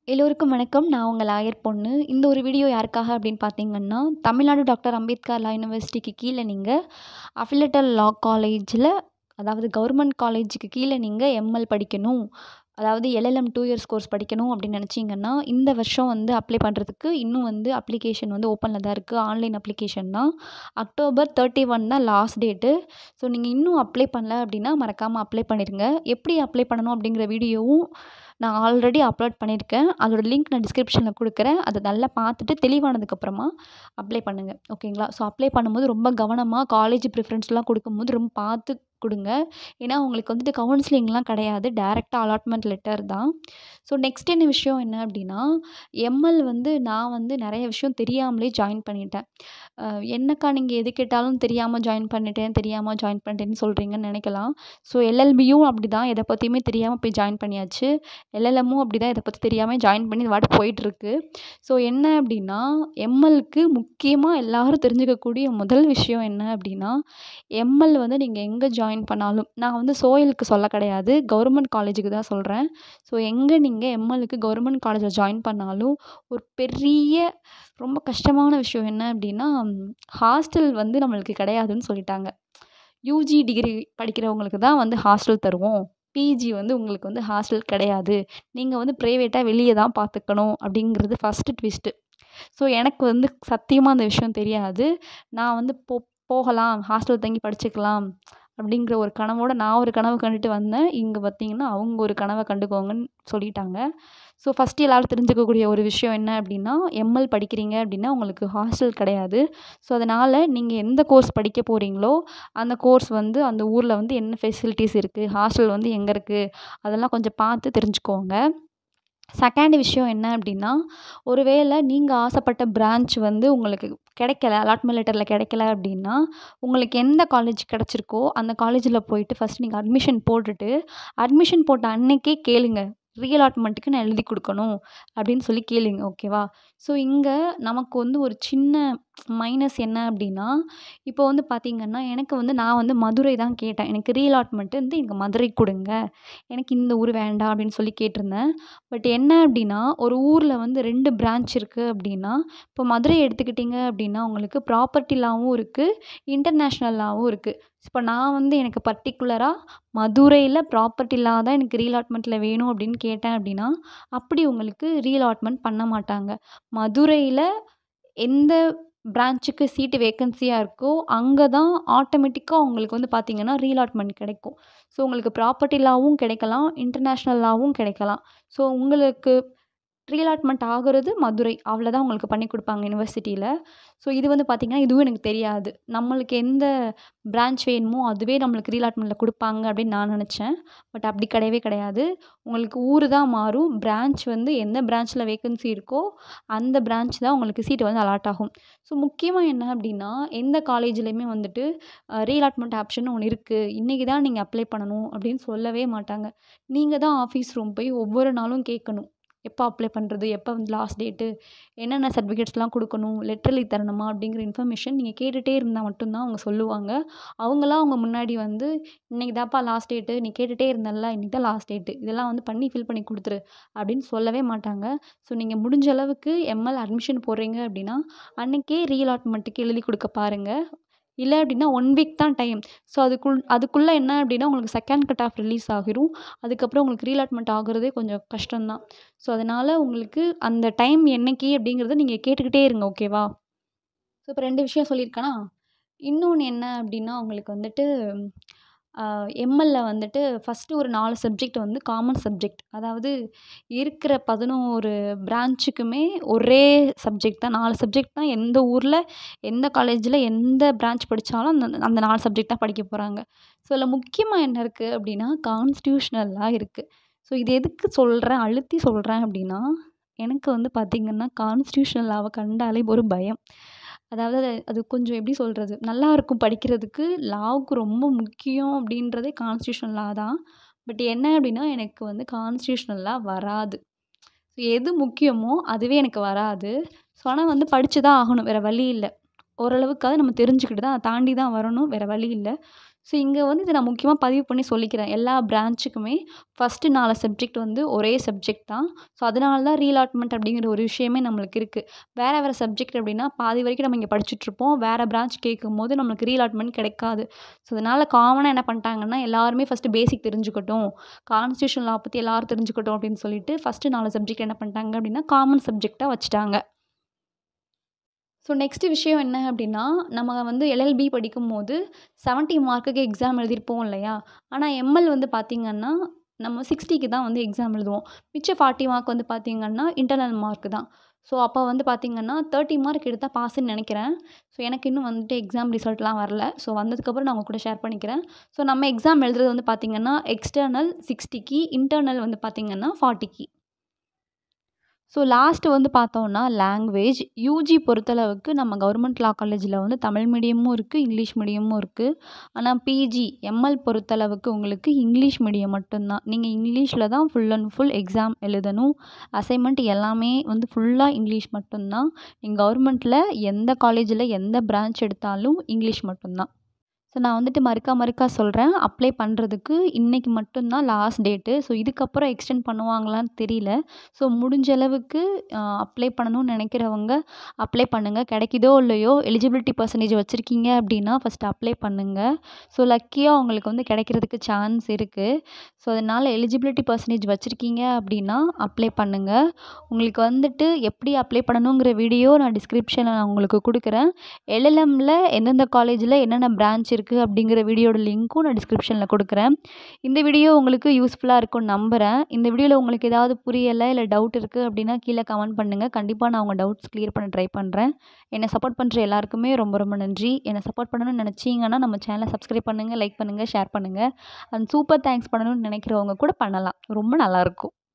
எல்லோருக்கும் வணக்கம் நான் உங்கள் லாயர் பொண்ணு இந்த ஒரு வீடியோ யாருக்காக அப்படின்னு பார்த்தீங்கன்னா தமிழ்நாடு டாக்டர் அம்பேத்கர் லா யூனிவர்சிட்டிக்கு கீழே நீங்கள் அஃபிலேட்டட் லா காலேஜில் அதாவது கவர்மெண்ட் காலேஜுக்கு கீழே நீங்கள் எம்எல் படிக்கணும் அதாவது எல்எல்எம் டூ இயர்ஸ் கோர்ஸ் படிக்கணும் அப்படின்னு நினச்சிங்கன்னா இந்த வருஷம் வந்து அப்ளை பண்ணுறதுக்கு இன்னும் வந்து அப்ளிகேஷன் வந்து ஓப்பனில் தான் இருக்குது ஆன்லைன் அப்ளிகேஷன் தான் அக்டோபர் தேர்ட்டி ஒன் தான் லாஸ்ட் டேட்டு ஸோ நீங்கள் இன்னும் அப்ளை பண்ணல அப்படின்னா மறக்காமல் அப்ளை பண்ணிடுங்க எப்படி அப்ளை பண்ணணும் அப்படிங்கிற வீடியோவும் நான் ஆல்ரெடி அப்லோட் பண்ணியிருக்கேன் அதோட லிங்க் நான் டிஸ்கிரிப்ஷனில் கொடுக்குறேன் அதை நல்லா பார்த்துட்டு தெளிவானதுக்கப்புறமா அப்ளை பண்ணுங்கள் ஓகேங்களா ஸோ அப்ளை பண்ணும்போது ரொம்ப கவனமாக காலேஜ் ப்ரிஃபரன்ஸ்லாம் கொடுக்கும்போது ரொம்ப பார்த்து கொடுங்க ஏன்னா உங்களுக்கு வந்துட்டு கவுன்சிலிங்லாம் கிடையாது டேரெக்டாக அலாட்மெண்ட் லெட்டர் தான் ஸோ நெக்ஸ்ட் என்ன விஷயம் என்ன அப்படின்னா எம்எல் வந்து நான் வந்து நிறைய விஷயம் தெரியாமலே ஜாயின் பண்ணிட்டேன் என்னக்கா நீங்கள் எது கேட்டாலும் தெரியாமல் ஜாயின் பண்ணிட்டேன் தெரியாமல் ஜாயின் பண்ணிட்டேன்னு சொல்கிறீங்கன்னு நினைக்கலாம் ஸோ எல்எல்பியும் அப்படி தான் எதை பற்றியுமே தெரியாமல் போய் ஜாயின் பண்ணியாச்சு எல்எல்எம்மும் அப்படி தான் இதை பற்றி தெரியாமல் ஜாயின் பண்ணி இது பாட்டு போயிட்டுருக்கு ஸோ என்ன அப்படின்னா எம்எல்க்கு முக்கியமாக எல்லோரும் தெரிஞ்சுக்கக்கூடிய முதல் விஷயம் என்ன அப்படின்னா எம்எல் வந்து நீங்கள் எங்கே ஜாயின் பண்ணாலும் நான் வந்து சோயலுக்கு சொல்ல கிடையாது கவர்மெண்ட் காலேஜுக்கு தான் சொல்கிறேன் ஸோ எங்கே நீங்கள் எம்எல்க்கு கவர்மெண்ட் காலேஜில் ஜாயின் பண்ணாலும் ஒரு பெரிய ரொம்ப கஷ்டமான விஷயம் என்ன அப்படின்னா ஹாஸ்டல் வந்து நம்மளுக்கு கிடையாதுன்னு சொல்லிட்டாங்க யூஜி டிகிரி படிக்கிறவங்களுக்கு தான் வந்து ஹாஸ்டல் தருவோம் பிஜி வந்து உங்களுக்கு வந்து ஹாஸ்டல் கிடையாது நீங்கள் வந்து ப்ரைவேட்டாக வெளியே தான் பார்த்துக்கணும் அப்படிங்கிறது ஃபஸ்ட்டு ட்விஸ்ட்டு ஸோ எனக்கு வந்து சத்தியமாக அந்த விஷயம் தெரியாது நான் வந்து போ போகலாம் ஹாஸ்டல் தங்கி படிச்சுக்கலாம் அப்படிங்கிற ஒரு கனவோடு நான் ஒரு கனவு கண்டுட்டு வந்தேன் இங்கே பார்த்தீங்கன்னா அவங்க ஒரு கனவை கண்டுக்கோங்கன்னு சொல்லிட்டாங்க ஸோ ஃபஸ்ட்டு எல்லோரும் தெரிஞ்சுக்கக்கூடிய ஒரு விஷயம் என்ன அப்படின்னா எம்எல் படிக்கிறீங்க அப்படின்னா உங்களுக்கு ஹாஸ்டல் கிடையாது ஸோ அதனால் நீங்கள் எந்த கோர்ஸ் படிக்க போகிறீங்களோ அந்த கோர்ஸ் வந்து அந்த ஊரில் வந்து என்ன ஃபெசிலிட்டிஸ் இருக்குது ஹாஸ்டல் வந்து எங்கே இருக்குது அதெல்லாம் கொஞ்சம் பார்த்து தெரிஞ்சுக்கோங்க செகண்ட் விஷயம் என்ன அப்படின்னா ஒரு வேளை நீங்கள் ஆசைப்பட்ட பிரான்ச் வந்து உங்களுக்கு கிடைக்கல அலாட்மெண்ட் லெட்டரில் கிடைக்கல அப்படின்னா உங்களுக்கு எந்த காலேஜ் கிடச்சிருக்கோ அந்த காலேஜில் போயிட்டு ஃபஸ்ட் நீங்கள் அட்மிஷன் போட்டுட்டு அட்மிஷன் போட்ட அன்னைக்கே கேளுங்க ரீஅலாட்மெண்ட்டுக்கு நான் எழுதி கொடுக்கணும் அப்படின்னு சொல்லி கேளுங்க ஓகேவா ஸோ இங்கே நமக்கு வந்து ஒரு சின்ன மைனஸ் என்ன அப்படின்னா இப்போ வந்து பார்த்திங்கன்னா எனக்கு வந்து நான் வந்து மதுரை தான் கேட்டேன் எனக்கு ரீஅலாட்மெண்ட்டு வந்து எனக்கு மதுரை கொடுங்க எனக்கு இந்த ஊர் வேண்டாம் அப்படின்னு சொல்லி கேட்டிருந்தேன் பட் என்ன அப்படின்னா ஒரு ஊரில் வந்து ரெண்டு பிரான்ச் இருக்குது அப்படின்னா இப்போ மதுரை எடுத்துக்கிட்டிங்க அப்படின்னா உங்களுக்கு ப்ராப்பர்ட்டி லாவும் இருக்குது இன்டர்நேஷ்னல் லாவும் இருக்குது இப்போ நான் வந்து எனக்கு பர்டிகுலராக மதுரையில் ப்ராப்பர்ட்டி லா தான் எனக்கு ரீஅலாட்மெண்ட்டில் வேணும் அப்படின்னு கேட்டேன் அப்படின்னா அப்படி உங்களுக்கு ரீஅலாட்மெண்ட் பண்ண மாட்டாங்க மதுரையில் எந்த பிரான்ச்சுக்கு சீட்டு வேக்கன்சியாக இருக்கோ அங்கே தான் ஆட்டோமேட்டிக்காக உங்களுக்கு வந்து பார்த்திங்கன்னா ரீஅலாட்மெண்ட் கிடைக்கும் ஸோ உங்களுக்கு ப்ராப்பர்ட்டி லாவும் கிடைக்கலாம் இன்டர்நேஷ்னல் லாவும் கிடைக்கலாம் ஸோ உங்களுக்கு ரீஅலாட்மெண்ட் ஆகிறது மதுரை அவ்வளோதான் உங்களுக்கு பண்ணி கொடுப்பாங்க யூனிவர்சிட்டியில் ஸோ இது வந்து பார்த்திங்கன்னா இதுவும் எனக்கு தெரியாது நம்மளுக்கு எந்த பிரான்ச் வேணுமோ அதுவே நம்மளுக்கு ரீஅலாட்மெண்ட்டில் கொடுப்பாங்க அப்படின்னு நான் நினச்சேன் பட் அப்படி கிடையவே கிடையாது உங்களுக்கு ஊர் தான் மாறும் பிரான்ச் வந்து எந்த பிரான்ச்சில் வேக்கன்சி இருக்கோ அந்த பிரான்ச் தான் உங்களுக்கு சீட்டு வந்து அலாட் ஆகும் ஸோ முக்கியமாக என்ன அப்படின்னா எந்த காலேஜ்லேயுமே வந்துட்டு ரீஅலாட்மெண்ட் ஆப்ஷன் ஒன்று இருக்குது இன்றைக்கி தான் நீங்கள் அப்ளை பண்ணணும் அப்படின்னு சொல்லவே மாட்டாங்க நீங்கள் தான் ஆஃபீஸ் ரூம் போய் ஒவ்வொரு நாளும் கேட்கணும் எப்போ அப்ளை பண்ணுறது எப்போ வந்து லாஸ்ட் டேட்டு என்னென்ன சர்டிஃபிகேட்ஸ்லாம் கொடுக்கணும் லெட்டர் எழுதி தரணுமா அப்படிங்கிற இன்ஃபர்மேஷன் நீங்கள் கேட்டுகிட்டே இருந்தால் மட்டும்தான் அவங்க சொல்லுவாங்க அவங்களாம் அவங்க முன்னாடி வந்து இன்றைக்கி தான்ப்பா லாஸ்ட் டேட்டு நீ கேட்டுகிட்டே இருந்தல்ல இன்றைக்கி தான் லாஸ்ட் டேட்டு இதெல்லாம் வந்து பண்ணி ஃபில் பண்ணி கொடுத்துரு அப்படின்னு சொல்லவே மாட்டாங்க ஸோ நீங்கள் முடிஞ்ச அளவுக்கு எம்எல் அட்மிஷன் போடுறீங்க அப்படின்னா அன்றைக்கே ரீஅலாட்மெண்ட்டுக்கு எழுதி கொடுக்க பாருங்கள் இல்லை அப்படின்னா ஒன் வீக் தான் டைம் ஸோ அதுக்குள் அதுக்குள்ளே என்ன அப்படின்னா உங்களுக்கு செகண்ட் கட் ஆஃப் ரிலீஸ் ஆகிரும் அதுக்கப்புறம் உங்களுக்கு ரீஅலாட்மெண்ட் ஆகுறதே கொஞ்சம் கஷ்டம்தான் ஸோ அதனால் உங்களுக்கு அந்த டைம் என்னைக்கு அப்படிங்கிறத நீங்கள் கேட்டுக்கிட்டே இருங்க ஓகேவா ஸோ இப்போ ரெண்டு விஷயம் சொல்லியிருக்கேனா இன்னொன்று என்ன அப்படின்னா உங்களுக்கு வந்துட்டு எம்எல்ல வந்துட்டு ஃபஸ்ட்டு ஒரு நாலு சப்ஜெக்ட் வந்து காமன் சப்ஜெக்ட் அதாவது இருக்கிற பதினோரு பிரான்ச்சுக்குமே ஒரே சப்ஜெக்ட் தான் நாலு சப்ஜெக்ட் தான் எந்த ஊரில் எந்த காலேஜில் எந்த பிரான்ச் படித்தாலும் அந்த அந்த நாலு சப்ஜெக்ட் தான் படிக்க போகிறாங்க ஸோ இதில் முக்கியமாக என்ன இருக்குது அப்படின்னா கான்ஸ்டியூஷ்னலாக இருக்குது ஸோ இது எதுக்கு சொல்கிறேன் அழுத்தி சொல்கிறேன் அப்படின்னா எனக்கு வந்து பார்த்திங்கன்னா கான்ஸ்டியூஷனல் லாவை கண்டாலே ஒரு பயம் அதாவது அது அது கொஞ்சம் எப்படி சொல்கிறது நல்லா இருக்கும் படிக்கிறதுக்கு லாவுக்கு ரொம்ப முக்கியம் அப்படின்றதே கான்ஸ்டியூஷனல் லா தான் பட் என்ன அப்படின்னா எனக்கு வந்து கான்ஸ்டியூஷனல் லா வராது ஸோ எது முக்கியமோ அதுவே எனக்கு வராது ஸோ ஆனால் வந்து படித்து தான் ஆகணும் வேறு வழி இல்லை ஓரளவுக்காவது நம்ம தெரிஞ்சுக்கிட்டு தான் அதை தாண்டி தான் வரணும் வேறு வழி இல்லை ஸோ இங்கே வந்து இதை நான் முக்கியமாக பதிவு பண்ணி சொல்லிக்கிறேன் எல்லா பிரான்ச்சுக்குமே ஃபஸ்ட்டு நாலு சப்ஜெக்ட் வந்து ஒரே சப்ஜெக்ட் தான் ஸோ அதனால தான் ரீலாட்மெண்ட் அப்படிங்கிற ஒரு விஷயமே நம்மளுக்கு இருக்குது வேறு வேறு சப்ஜெக்ட் அப்படின்னா பாதி வரைக்கும் நம்ம இங்கே படிச்சுட்ருப்போம் வேறு பிரான்ச் கேட்கும்போது நம்மளுக்கு ரீலாட்மெண்ட் கிடைக்காது ஸோ அதனால் காமனாக என்ன பண்ணிட்டாங்கன்னா எல்லாருமே ஃபஸ்ட்டு பேசிக் தெரிஞ்சுக்கட்டும் கான்ஸ்டியூஷன் லா பற்றி எல்லோரும் தெரிஞ்சுக்கட்டும் அப்படின்னு சொல்லிட்டு ஃபஸ்ட்டு நாலு சப்ஜெக்ட் என்ன பண்ணிட்டாங்க அப்படின்னா காமன் சப்ஜெக்டாக வச்சுட்டாங்க ஸோ நெக்ஸ்ட்டு விஷயம் என்ன அப்படின்னா நம்ம வந்து எல்எல்பி படிக்கும்போது செவன்ட்டி மார்க்குக்கு எக்ஸாம் எழுதியிருப்போம் இல்லையா ஆனால் எம்எல் வந்து பார்த்திங்கன்னா நம்ம சிக்ஸ்டிக்கு தான் வந்து எக்ஸாம் எழுதுவோம் மிச்சம் ஃபார்ட்டி மார்க் வந்து பார்த்திங்கன்னா இன்டர்னல் மார்க் தான் ஸோ அப்போ வந்து பார்த்திங்கன்னா தேர்ட்டி மார்க் எடுத்தால் பாஸ்ன்னு நினைக்கிறேன் ஸோ எனக்கு இன்னும் வந்துட்டு எக்ஸாம் ரிசல்ட்லாம் வரல ஸோ வந்ததுக்கப்புறம் நான் உங்கள் கூட ஷேர் பண்ணிக்கிறேன் ஸோ நம்ம எக்ஸாம் எழுதுறது வந்து பார்த்திங்கன்னா எக்ஸ்டர்னல் சிக்ஸ்டிக்கு இன்டர்னல் வந்து பார்த்திங்கன்னா ஃபார்ட்டிக்கு ஸோ லாஸ்ட்டு வந்து பார்த்தோன்னா லாங்குவேஜ் யூஜி பொறுத்தளவுக்கு நம்ம கவர்மெண்ட் லா காலேஜில் வந்து தமிழ் மீடியமும் இருக்குது இங்கிலீஷ் மீடியமும் இருக்குது ஆனால் பிஜி எம்எல் பொறுத்தளவுக்கு உங்களுக்கு இங்கிலீஷ் மீடியம் மட்டும்தான் நீங்கள் இங்கிலீஷில் தான் ஃபுல் அண்ட் ஃபுல் எக்ஸாம் எழுதணும் அசைன்மெண்ட் எல்லாமே வந்து ஃபுல்லாக இங்கிலீஷ் மட்டும்தான் நீங்கள் கவர்மெண்ட்டில் எந்த காலேஜில் எந்த பிரான்ச் எடுத்தாலும் இங்கிலீஷ் மட்டும்தான் ஸோ நான் வந்துட்டு மறுக்கா மறுக்கா சொல்கிறேன் அப்ளை பண்ணுறதுக்கு இன்றைக்கி மட்டும்தான் லாஸ்ட் டேட்டு ஸோ இதுக்கப்புறம் எக்ஸ்டெண்ட் பண்ணுவாங்களான்னு தெரியல ஸோ முடிஞ்ச அளவுக்கு அப்ளை பண்ணணும்னு நினைக்கிறவங்க அப்ளை பண்ணுங்கள் கிடைக்குதோ இல்லையோ எலிஜிபிலிட்டி பர்சன்டேஜ் வச்சுருக்கீங்க அப்படின்னா ஃபஸ்ட்டு அப்ளை பண்ணுங்கள் ஸோ லக்கியாக உங்களுக்கு வந்து கிடைக்கிறதுக்கு சான்ஸ் இருக்குது ஸோ அதனால் எலிஜிபிலிட்டி பர்சன்டேஜ் வச்சுருக்கீங்க அப்படின்னா அப்ளை பண்ணுங்கள் உங்களுக்கு வந்துட்டு எப்படி அப்ளை பண்ணணுங்கிற வீடியோ நான் டிஸ்கிரிப்ஷனில் நான் உங்களுக்கு கொடுக்குறேன் எல்எல்எம்மில் எந்தெந்த காலேஜில் என்னென்ன பிரான்ச் இருக்குது அப்படிங்கிற வீடியோட லிங்க்கும் நான் டிஸ்கிரிப்ஷனில் கொடுக்குறேன் இந்த வீடியோ உங்களுக்கு யூஸ்ஃபுல்லாக இருக்கும்னு நம்புகிறேன் இந்த வீடியோவில் உங்களுக்கு ஏதாவது புரியலை இல்லை டவுட் இருக்குது அப்படின்னா கீழே கமெண்ட் பண்ணுங்கள் கண்டிப்பாக நான் உங்கள் டவுட்ஸ் கிளியர் பண்ண ட்ரை பண்ணுறேன் என்னை சப்போர்ட் பண்ணுற எல்லாருக்குமே ரொம்ப ரொம்ப நன்றி என்னை சப்போர்ட் பண்ணணும்னு நினச்சிங்கன்னா நம்ம சேனலை சப்ஸ்கிரைப் பண்ணுங்கள் லைக் பண்ணுங்கள் ஷேர் பண்ணுங்கள் அண்ட் சூப்பர் தேங்க்ஸ் பண்ணணும்னு நினைக்கிறவங்க கூட பண்ணலாம் ரொம்ப நல்லாயிருக்கும்